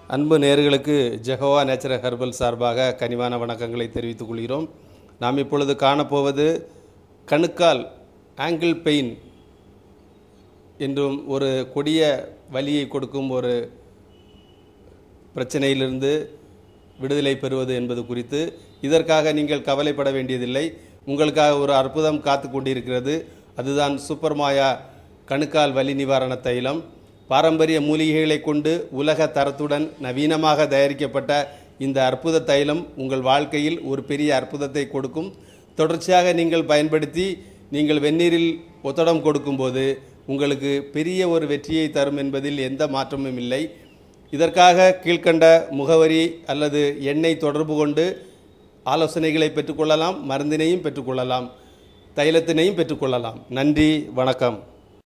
அன்பு நேர்களுக்கு Jehovah natural herbal சார்பாக கனிவான வணக்கங்களை தெரிவித்துக் கொள்கிறோம் நாம் இப்பொழுது காணப்போவது கணுக்கால் ஆங்கிள் பெயின் என்றும் ஒரு கொடிய வலியை கொடுக்கும் ஒரு பிரச்சனையிலிருந்து விடுதலை பெறுவது என்பது குறித்து இதற்காக நீங்கள் கவலைப்பட வேண்டியதில்லை உங்களுக்காக ஒரு அற்புதம் காத்து கொண்டிருக்கிறது அதுதான் சூப்பர் மாயா கணுக்கால் வலி நிவாரண தைலம் பாரம்பரிய மூலிகைகளை கொண்டு உலக தரத்துடன் நவீனமாக தயாரிக்கப்பட்ட இந்த அற்புத தைலம் உங்கள் வாழ்க்கையில் ஒரு பெரிய அற்புதத்தை கொடுக்கும் தொடர்ச்சியாக நீங்கள் பயன்படுத்தி நீங்கள் வெந்நீரில் ஒத்தடம் கொடுக்கும்போது உங்களுக்கு பெரிய ஒரு வெற்றியை தரும் என்பதில் எந்த மாற்றமும் இல்லை இதற்காக கீழ்க்கண்ட முகவரி அல்லது எண்ணெய் தொடர்பு கொண்டு ஆலோசனைகளை பெற்றுக்கொள்ளலாம் மருந்தினையும் பெற்றுக்கொள்ளலாம் தைலத்தினையும் பெற்றுக்கொள்ளலாம் நன்றி வணக்கம்